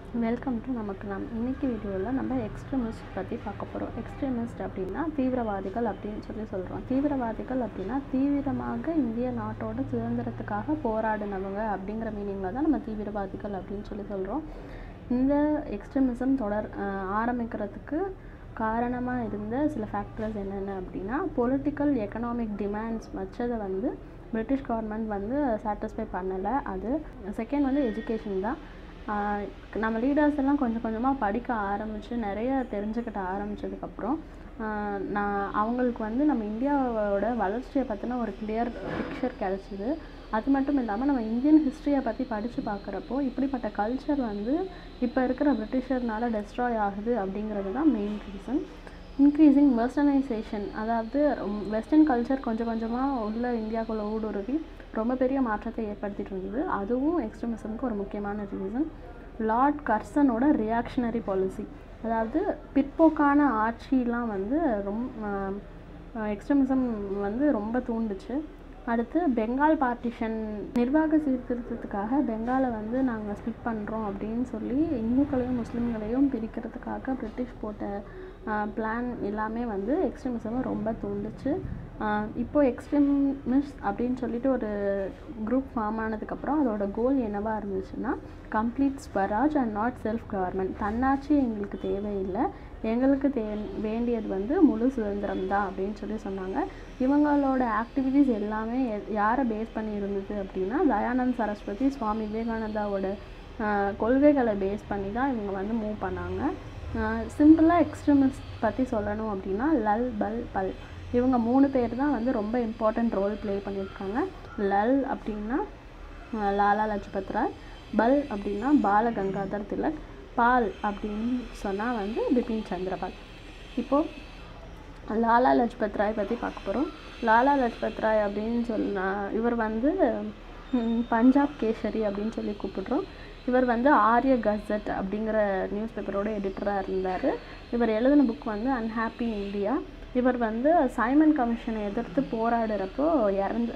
welcome to நமக்கு நாம் இன்னைக்கு வீடியோவில் நம்ம எக்ஸ்ட்ரீமிஸ்ட் பற்றி பார்க்க போகிறோம் எக்ஸ்ட்ரீமிஸ்ட் அப்படின்னா தீவிரவாதிகள் அப்படின்னு சொல்லி சொல்கிறோம் தீவிரவாதிகள் அப்படின்னா தீவிரமாக இந்திய நாட்டோட சுதந்திரத்துக்காக போராடினவங்க அப்படிங்கிற மீனிங்கில் தான் நம்ம தீவிரவாதிகள் அப்படின்னு சொல்லி சொல்கிறோம் இந்த எக்ஸ்ட்ரீமிசம் தொடர் அஹ், ஆரம்பிக்கிறதுக்கு காரணமாக இருந்த சில ஃபேக்டர்ஸ் என்னென்ன அப்படின்னா பொலிட்டிக்கல் எக்கனாமிக் டிமாண்ட்ஸ் வச்சதை வந்து பிரிட்டிஷ் கவர்மெண்ட் வந்து சாட்டிஸ்ஃபை பண்ணலை அது செகண்ட் வந்து எஜுகேஷன் தான் ஆஹ் நம்ம லீடர்ஸ் எல்லாம் கொஞ்சம் கொஞ்சமாக படிக்க ஆரம்பித்து நிறைய தெரிஞ்சுக்கிட்ட ஆரம்பித்ததுக்கப்புறம் நான் அவங்களுக்கு வந்து நம்ம இந்தியாவோட வளர்ச்சியை பற்றின ஒரு கிளியர் பிக்சர் கிடச்சிது அது மட்டும் இல்லாமல் நம்ம இந்தியன் ஹிஸ்ட்ரியை பற்றி படித்து பார்க்குறப்போ இப்படிப்பட்ட கல்ச்சர் வந்து இப்போ இருக்கிற பிரிட்டிஷர்னால டெஸ்ட்ராய் ஆகுது அப்படிங்கிறது தான் மெயின் ரீசன் இன்க்ரீசிங் வெஸ்டர்னைசேஷன் அதாவது வெஸ்டர்ன் கல்ச்சர் கொஞ்சம் கொஞ்சமாக உள்ள இந்தியாவுக்குள்ளே ஊடுருவி ரொம்ப பெரிய மாற்றத்தை ஏற்படுத்திட்டு இருந்தது அதுவும் எக்ஸ்ட்ரீமிசமுக்கு ஒரு முக்கியமான ரீசன் லார்ட் கர்சனோட ரியாக்ஷனரி பாலிசி அதாவது பிற்போக்கான ஆட்சிலாம் வந்து ரொம்ப எக்ஸ்ட்ரீமிசம் வந்து ரொம்ப தூண்டுச்சு அடுத்து பெங்கால் பார்ட்டிஷன் நிர்வாக சீர்திருத்தத்துக்காக பெங்காலை வந்து நாங்கள் ஸ்பிட் பண்ணுறோம் அப்படின்னு சொல்லி இந்துக்களையும் முஸ்லீம்களையும் பிரிக்கிறதுக்காக பிரிட்டிஷ் போட்ட பிளான் எல்லாமே வந்து எக்ஸ்ட்ரீமிசமை ரொம்ப தூண்டுச்சு ஆஹ் இப்போ எக்ஸ்ட்ரீமிஸ்ட் அப்படின்னு சொல்லிட்டு ஒரு குரூப் ஃபார்ம் ஆனதுக்கப்புறம் அதோட கோல் என்னவா இருந்துச்சுன்னா complete Swaraj and not self government தன்னாட்சி எங்களுக்கு தேவையில்லை எங்களுக்கு தே வேண்டியது வந்து முழு சுதந்திரம் தான் அப்படின்னு சொல்லி சொன்னாங்க இவங்களோட ஆக்டிவிட்டீஸ் எல்லாமே எ- யாரை பேஸ் பண்ணி இருந்தது அப்படின்னா தயானந்த் சரஸ்வதி சுவாமி விவேகானந்தாவோட ஆஹ், கொள்கைகளை பேஸ் பண்ணி தான் இவங்க வந்து மூவ் பண்ணாங்க சிம்பிளாக எக்ஸ்ட்ரீமிஸ்ட் பற்றி சொல்லணும் அப்படின்னா லல் பல் பல் இவங்க மூணு பேர் தான் வந்து ரொம்ப இம்பார்ட்டண்ட் ரோல் ப்ளே பண்ணியிருக்காங்க லல் அப்படின்னா அஹ், லாலா லஜ்பத் ராய் பல் அப்படின்னா பால கங்காதர் திலக் பால் அப்படின்னு சொன்னால் வந்து பிபின் சந்திரபால் இப்போது லாலா லஜ்பத் ராய் பற்றி பார்க்க போகிறோம் லாலா லஜ்பத் ராய் அப்படின்னு சொன்னா இவர் வந்து ம், பஞ்சாப் கேசரி அப்படின்னு சொல்லி கூப்பிடுறோம் இவர் வந்து ஆரிய கசட் அப்படிங்கிற நியூஸ் பேப்பரோட எடிட்டராக இருந்தார் இவர் எழுதின புக் வந்து அன்ஹாப்பி இந்தியா இவர் வந்து சைமன் கமிஷனை எதிர்த்து போராடுறப்போ இறந்து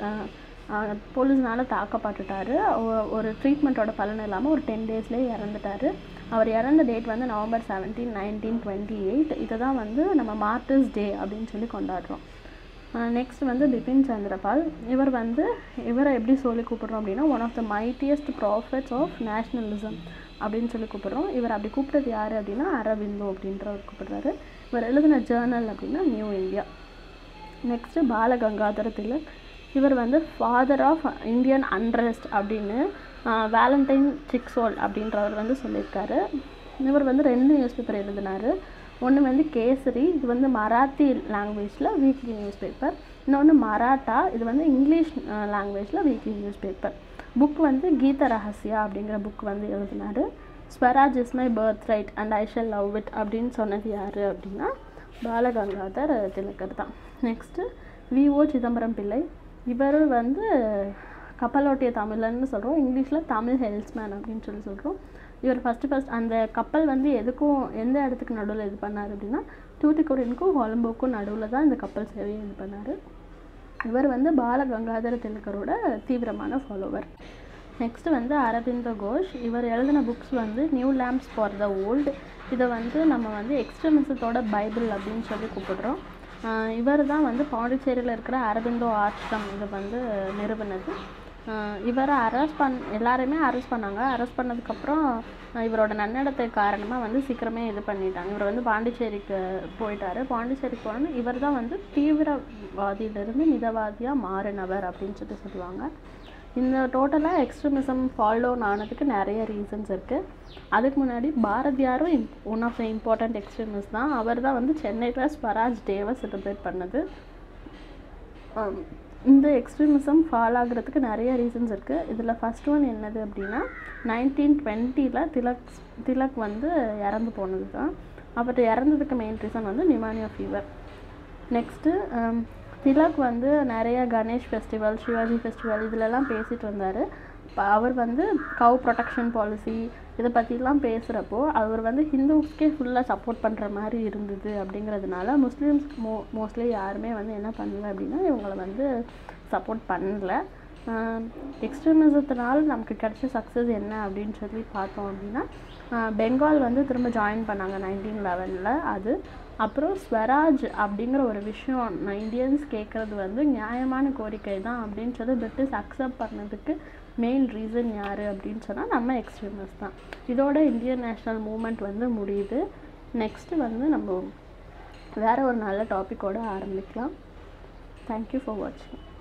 போலீஸ்னால தாக்கப்பட்டுட்டாரு ஒ- ஒரு ட்ரீட்மெண்ட்டோட பலன் இல்லாமல் ஒரு டென் டேஸ்லேயே இறந்துட்டாரு அவர் இறந்த டேட் வந்து November seventeen nineteen twenty eight இதை தான் வந்து நம்ம மார்டர்ஸ் டே அப்படின்னு சொல்லி கொண்டாடுறோம் நெக்ஸ்ட் வந்து பிபின் சந்திரபால் இவர் வந்து இவரை எப்படி சொல்லி கூப்பிடுறோம் அப்படின்னா one of the mightiest prophets of nationalism அப்படின்னு சொல்லி கூப்பிடுறோம் இவர் அப்படி கூப்பிட்டது யார் அப்படின்னா அரவிந்தோ அப்படின்றவர் கூப்பிடுறாரு இவர் எழுதின ஜேர்னல் அப்படின்னா New India next Balagangadhara Tilak இவர் வந்து ஃபாதர் ஆஃப் இந்தியன் அன்ரெஸ்ட் அப்படின்னு வேலண்டைன் சிக்ஸோல் அப்படின்றவர் வந்து சொல்லியிருக்காரு இவர் வந்து ரெண்டு நியூஸ் பேப்பர் எழுதினார் ஒன்று வந்து கேசரி இது வந்து மராத்தி லாங்குவேஜில் வீக்லி நியூஸ் பேப்பர் இன்னொன்று மராட்டா இது வந்து இங்கிலீஷ் லாங்குவேஜில் வீக்லி நியூஸ் பேப்பர் புக் வந்து கீத ரகசியா அப்படிங்கிற புக் வந்து எழுதினார் Swaraj is my birth right and I shall love it அப்படின்னு சொன்னது யார் அப்படின்னா பாலகங்காதர் திலகர் தான் நெக்ஸ்ட்டு விஓ சிதம்பரம் பிள்ளை இவர் வந்து கப்பலோட்டிய தமிழன்னு சொல்கிறோம் இங்கிலீஷில் தமிழ் ஹெல்ஸ்மேன் அப்படின்னு சொல்லி சொல்கிறோம் இவர் ஃபஸ்ட்டு ஃபஸ்ட் அந்த கப்பல் வந்து எதுக்கும் எந்த இடத்துக்கு நடுவில் இது பண்ணார் அப்படின்னா தூத்துக்குடினுக்கும் கொலம்போக்கும் நடுவில் தான் இந்த கப்பல் சேவையை இது பண்ணார் இவர் வந்து பாலகங்காதர திலகரோட தீவிரமான ஃபாலோவர் நெக்ஸ்ட் வந்து அரவிந்த கோஷ் இவர் எழுதின புக்ஸ் வந்து new lamps for the old இதை வந்து நம்ம வந்து எக்ஸ்ட்ரமிசத்தோட பைபிள் அப்படின்னு சொல்லி கூப்பிடுறோம் இவர் தான் வந்து பாண்டிச்சேரியில் இருக்கிற அரவிந்தோ ஆஷ்ரம் இதை வந்து நிறுவனது ஆஹ் இவரை அரெஸ்ட் பண் எல்லாரையுமே அரெஸ்ட் பண்ணாங்க அரெஸ்ட் பண்ணதுக்கப்புறம் இவரோட நன்னடத்தை காரணமாக வந்து சீக்கிரமே இது பண்ணிட்டாங்க இவர் வந்து பாண்டிச்சேரிக்கு போயிட்டாரு பாண்டிச்சேரிக்கு போனோன்னு இவர் தான் வந்து தீவிரவாதியிலிருந்து மிதவாதியாக மாறினவர் அப்படின்னு சொல்லி சொல்லுவாங்க இந்த டோட்டலாக எக்ஸ்ட்ரீமிசம் ஃபாலோ ஆனதுக்கு நிறைய ரீசன்ஸ் இருக்குது அதுக்கு முன்னாடி பாரதியாரும் one of the important extremist தான் அவர் தான் வந்து சென்னையில் ஸ்வராஜ் டேவை செலிப்ரேட் பண்ணது ஆம், இந்த எக்ஸ்ட்ரீமிசம் ஃபால் ஆகுறதுக்கு நிறைய ரீசன்ஸ் இருக்குது இதில் ஃபர்ஸ்ட் ஒன் என்னது அப்படின்னா நைன்டீன் டுவெண்ட்டியில் திலக் திலக் வந்து இறந்து போனது தான் அவர் இறந்ததுக்கு மெயின் ரீசன் வந்து நிமானியா ஃபீவர் நெக்ஸ்ட்டு திலக் வந்து நிறைய கணேஷ் ஃபெஸ்டிவல் சிவாஜி ஃபெஸ்டிவல் இதிலெல்லாம் பேசிட்டு வந்தார் அவர் வந்து கவ் ப்ரொடெக்ஷன் பாலிசி இதை பற்றிலாம் பேசுகிறப்போ அவர் வந்து ஹிந்துஸ்க்கே ஃபுல்லாக சப்போர்ட் பண்ணுற மாதிரி இருந்தது அப்படிங்கிறதுனால முஸ்லீம்ஸ் மோ மோஸ்ட்லி யாருமே வந்து என்ன பண்ணல அப்படின்னா இவங்களை வந்து சப்போர்ட் பண்ணல எக்ஸ்ட்ரீமிசத்தினால் நமக்கு கிடைச்ச சக்ஸஸ் என்ன அப்படின்னு சொல்லி பார்த்தோம் அப்படின்னா பெங்கால் வந்து திரும்ப ஜாயின் பண்ணாங்க நைன்டீன் லெவனில் அது அப்புறம் ஸ்வராஜ் அப்படிங்கிற ஒரு விஷயம் இந்தியன்ஸ் கேட்குறது வந்து நியாயமான கோரிக்கை தான் அப்படின்னு சொல்லி பிரிட்டிஷ் அக்செப்ட் பண்ணதுக்கு மெயின் ரீசன் யார் அப்படின்னு சொன்னால் நம்ம எக்ஸ்ட்ரீமிஸ்ட் தான் இதோட இந்தியன் நேஷ்னல் மூமெண்ட் வந்து முடியுது நெக்ஸ்ட்டு வந்து நம்ம வேறு ஒரு நல்ல டாப்பிக்கோடு ஆரம்பிக்கலாம் தேங்க்யூ ஃபார் வாட்சிங்